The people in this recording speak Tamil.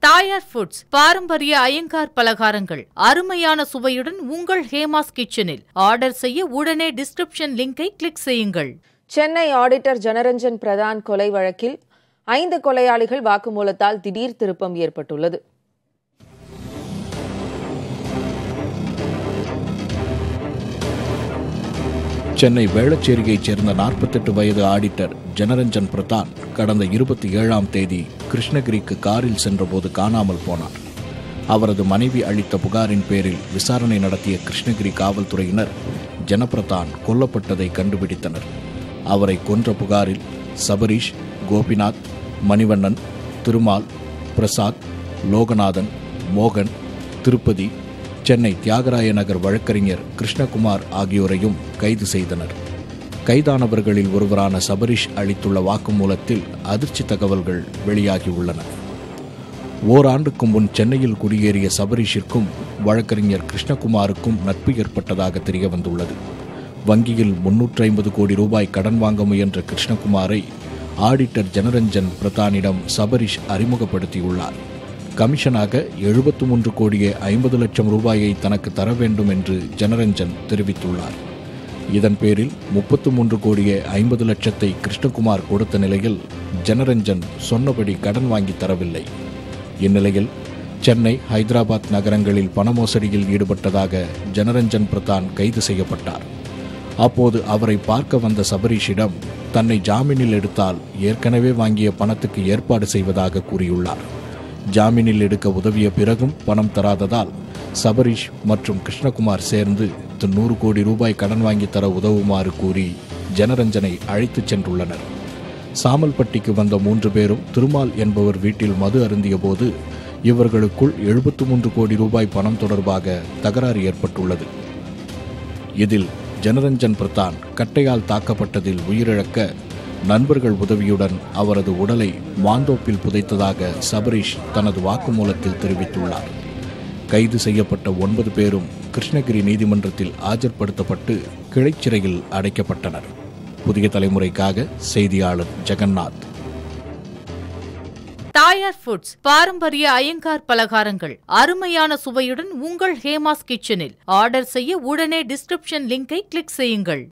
தாயார் ஃபுட்ஸ் பாரம்பரிய ஐயங்கார் பலகாரங்கள் அருமையான சுவையுடன் உங்கள் ஹேமாஸ் கிச்சனில் ஆர்டர் செய்ய உடனே டிஸ்கிரிப்ஷன் லிங்கை கிளிக் செய்யுங்கள் சென்னை ஆடிட்டர் ஜனரஞ்சன் பிரதான் கொலை வழக்கில் ஐந்து கொலையாளிகள் வாக்குமூலத்தால் திடீர் திருப்பம் ஏற்பட்டுள்ளது சென்னை வேளச்சேரியைச் சேர்ந்த நாற்பத்தெட்டு வயது ஆடிட்டர் ஜனரஞ்சன் பிரதான் கடந்த இருபத்தி ஏழாம் தேதி கிருஷ்ணகிரிக்கு காரில் சென்றபோது காணாமல் போனார் அவரது மனைவி அளித்த புகாரின் பேரில் விசாரணை நடத்திய கிருஷ்ணகிரி காவல்துறையினர் ஜனபிரதான் கொல்லப்பட்டதை கண்டுபிடித்தனர் அவரை கொன்ற புகாரில் சபரீஷ் கோபிநாத் மணிவண்ணன் திருமால் பிரசாத் லோகநாதன் மோகன் திருப்பதி சென்னை தியாகராய நகர் வழக்கறிஞர் கிருஷ்ணகுமார் ஆகியோரையும் கைது செய்தனர் கைதானவர்களில் ஒருவரான சபரீஷ் அளித்துள்ள வாக்குமூலத்தில் அதிர்ச்சி தகவல்கள் வெளியாகியுள்ளன ஓராண்டுக்கு முன் சென்னையில் குடியேறிய சபரீஷிற்கும் வழக்கறிஞர் கிருஷ்ணகுமாருக்கும் நட்பு ஏற்பட்டதாக தெரியவந்துள்ளது வங்கியில் முன்னூற்றி ஐம்பது கோடி ரூபாய் கடன் வாங்க முயன்ற கிருஷ்ணகுமாரை ஆடிட்டர் ஜனரஞ்சன் பிரதானிடம் சபரீஷ் அறிமுகப்படுத்தியுள்ளார் கமிஷனாக எழுபத்து மூன்று கோடியே ஐம்பது லட்சம் ரூபாயை தனக்கு தர வேண்டும் என்று ஜனரஞ்சன் தெரிவித்துள்ளார் இதன் பேரில் முப்பத்து மூன்று கோடியே ஐம்பது லட்சத்தை கிருஷ்ணகுமார் கொடுத்த நிலையில் ஜனரஞ்சன் சொன்னபடி கடன் வாங்கி தரவில்லை இந்நிலையில் சென்னை ஹைதராபாத் நகரங்களில் பண மோசடியில் ஈடுபட்டதாக ஜனரஞ்சன் பிரதான் கைது செய்யப்பட்டார் அப்போது அவரை பார்க்க வந்த சபரீஷிடம் தன்னை ஜாமீனில் எடுத்தால் ஏற்கனவே வாங்கிய பணத்துக்கு ஏற்பாடு செய்வதாக கூறியுள்ளார் ஜாமீனில் எடுக்க உதவிய பிறகும் பணம் தராததால் சபரீஷ் மற்றும் கிருஷ்ணகுமார் சேர்ந்து நூறு கோடி ரூபாய் கடன் வாங்கி தர உதவுமாறு கூறி ஜனரஞ்சனை அழைத்துச் சென்றுள்ளனர் சாமல்பட்டிக்கு வந்த மூன்று பேரும் திருமால் என்பவர் வீட்டில் மது அருந்திய போது இவர்களுக்குள் எழுபத்து மூன்று கோடி ரூபாய் பணம் தொடர்பாக தகராறு ஏற்பட்டுள்ளது இதில் ஜனரஞ்சன் பிரதான் கட்டையால் தாக்கப்பட்டதில் உயிரிழக்க நண்பர்கள் உதவியுடன் அவரது உடலை மாந்தோப்பில் புதைத்ததாக சபரீஷ் தனது வாக்குமூலத்தில் தெரிவித்துள்ளார் கைது செய்யப்பட்ட ஒன்பது பேரும் கிருஷ்ணகிரி நீதிமன்றத்தில் ஆஜர்படுத்தப்பட்டு கிளைச்சிறையில் அடைக்கப்பட்டனர் புதிய தலைமுறைக்காக செய்தியாளர் ஜெகநாத் தாயார் ஃபுட்ஸ் பாரம்பரிய ஐயங்கார் பலகாரங்கள் அருமையான சுவையுடன் உங்கள் ஹேமாஸ் கிச்சனில் ஆர்டர் செய்ய உடனே டிஸ்கிரிப்ஷன் லிங்கை கிளிக் செய்யுங்கள்